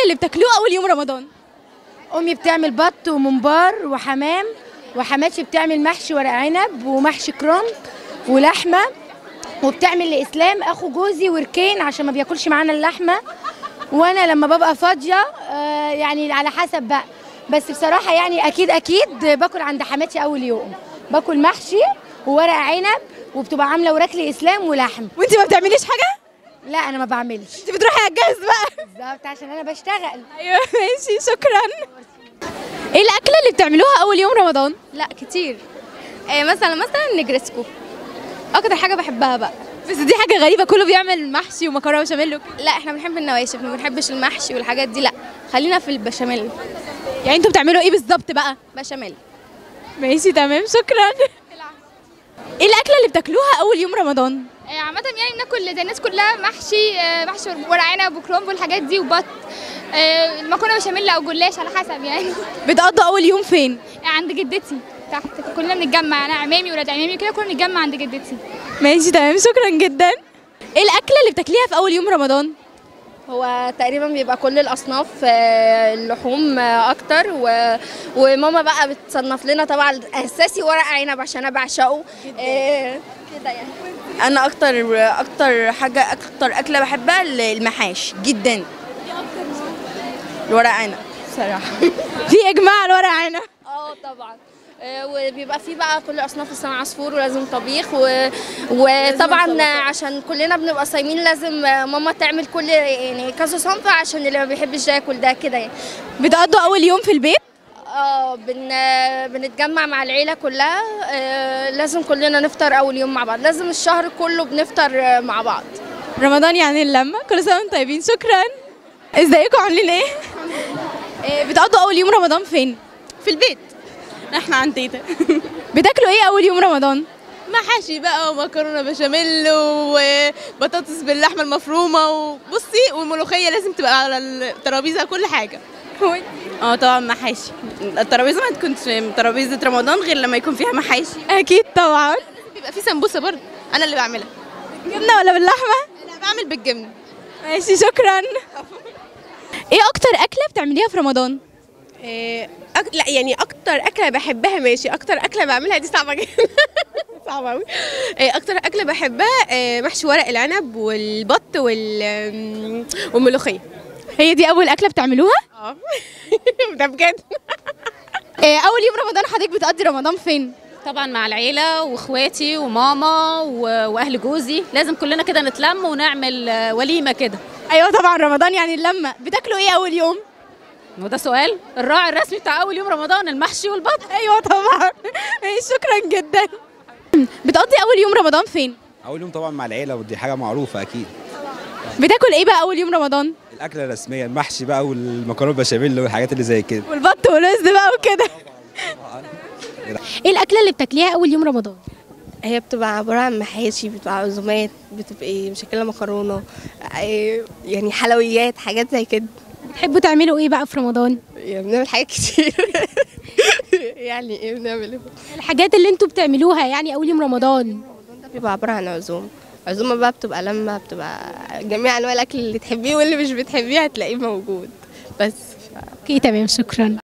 اللي بتاكلوه اول يوم رمضان امي بتعمل بط وممبار وحمام وحماتي بتعمل محشي ورق عنب ومحشي كرنب ولحمه وبتعمل لاسلام اخو جوزي وركين عشان ما بياكلش معانا اللحمه وانا لما ببقى فاضيه آه، يعني على حسب بقى بس بصراحه يعني اكيد اكيد باكل عند حماتي اول يوم باكل محشي وورق عنب وبتبقى عامله وراك لاسلام ولحم وانت ما بتعمليش حاجه لا انا ما بعملش انت بتروحي على الجهاز بقى بالظبط عشان انا بشتغل ايوه ماشي شكرا ايه الاكله اللي بتعملوها اول يوم رمضان لا كتير آه مثلا مثلا نجرسكو اكتر حاجه بحبها بقى بس دي حاجه غريبه كله بيعمل محشي ومكرونه بشاميل وكده لا احنا بنحب النواشف ما بنحبش المحشي والحاجات دي لا خلينا في البشاميل يعني انتوا بتعملوا ايه بالظبط بقى بشاميل ماشي تمام شكرا ايه الاكله اللي بتاكلوها اول يوم رمضان آه، عامة يعني بناكل زي الناس كلها محشي آه، محشي ورق عنب وكرنب والحاجات دي وبط آه، المكرونة بشاميل أو جلاش على حسب يعني بتقضوا اول يوم فين عند جدتي تحت كلنا بنتجمع أنا عمامي ولاد عمامي كده كلنا بنتجمع عند جدتي ماشي تمام شكرا جدا ايه الاكله اللي بتاكليها في اول يوم رمضان هو تقريبا بيبقى كل الاصناف آه، اللحوم آه، اكتر و... وماما بقى بتصنف لنا طبعا الاساسي ورق عنب عشان انا بعشقه آه، كده يعني انا اكتر اكتر حاجه اكتر اكله بحبها المحاش جدا الورق عنب بصراحه في اجماع على الورق عنب اه طبعا آه، وبيبقى فيه بقى كل اصناف السمك عصفور ولازم طبيخ و... وطبعا عشان كلنا بنبقى صايمين لازم ماما تعمل كل يعني كذا صنف عشان اللي ما بيحبش ده ياكل ده كده يعني بتقضوا اول يوم في البيت اه بن... بنتجمع مع العيله كلها آه، لازم كلنا نفطر اول يوم مع بعض لازم الشهر كله بنفطر آه، مع بعض رمضان يعني اللمه كل سنه وانتم طيبين شكرا ازيكم عاملين ايه إيه، بتقضوا اول يوم رمضان فين في البيت احنا عند تيتا بتاكلوا ايه اول يوم رمضان محاشي بقى ومكرونه بشاميل وبطاطس باللحمه المفرومه وبصي والملوخيه لازم تبقى على الترابيزه كل حاجه اه طبعا محاشي الترابيزه ما تكونش ترابيزه رمضان غير لما يكون فيها محاشي اكيد طبعا بيبقى في سمبوسه برضه انا اللي بعملها جبنه ولا باللحمه انا بعمل بالجبنه ماشي شكرا ايه اكتر اكله بتعمليها في رمضان إيه، أك... لا يعني اكتر اكله بحبها ماشي اكتر اكله بعملها دي صعبه جدا صعبه قوي اكتر اكله بحبها إيه، محشي ورق العنب والبط وال أم، والملوخيه هي دي اول اكله بتعملوها اه ده بجد إيه اول يوم رمضان حضرتك بتقضي رمضان فين طبعا مع العيلة واخواتي وماما و- واهل جوزي لازم كلنا كده نتلم ونعمل آه، وليمة كده ايوه طبعا رمضان يعني اللمه بتاكلوا ايه اول يوم وده سؤال الراعي الرسمي بتاع اول يوم رمضان المحشي والبط ايوه طبعا ماشي شكرا جدا بتقضي اول يوم رمضان فين اول يوم طبعا مع العيله ودي حاجه معروفه اكيد بتاكل ايه بقى اول يوم رمضان الاكله الرسميه المحشي بقى والمكرونه بشاميل والحاجات اللي زي كده والبط والرز بقى وكده ايه الاكله اللي بتاكليها اول يوم رمضان هي بتبقى عبارة عن محاشي بتبقى عزومات بتبقى مشكلة مكرونة إيه، يعني حلويات حاجات زي كده بتحبوا تعملوا ايه بقى في رمضان يعني بنعمل حاجات كتير يعني ايه بنعمل ايه الحاجات اللي انتوا بتعملوها يعني اول يوم رمضان ده بيبقى عبارة عن عزومة عزومة بقى بتبقى لما بتبقى جميع أنواع الأكل اللي تحبيه واللي مش بتحبيه هتلاقيه موجود بس اوكي تمام شكرا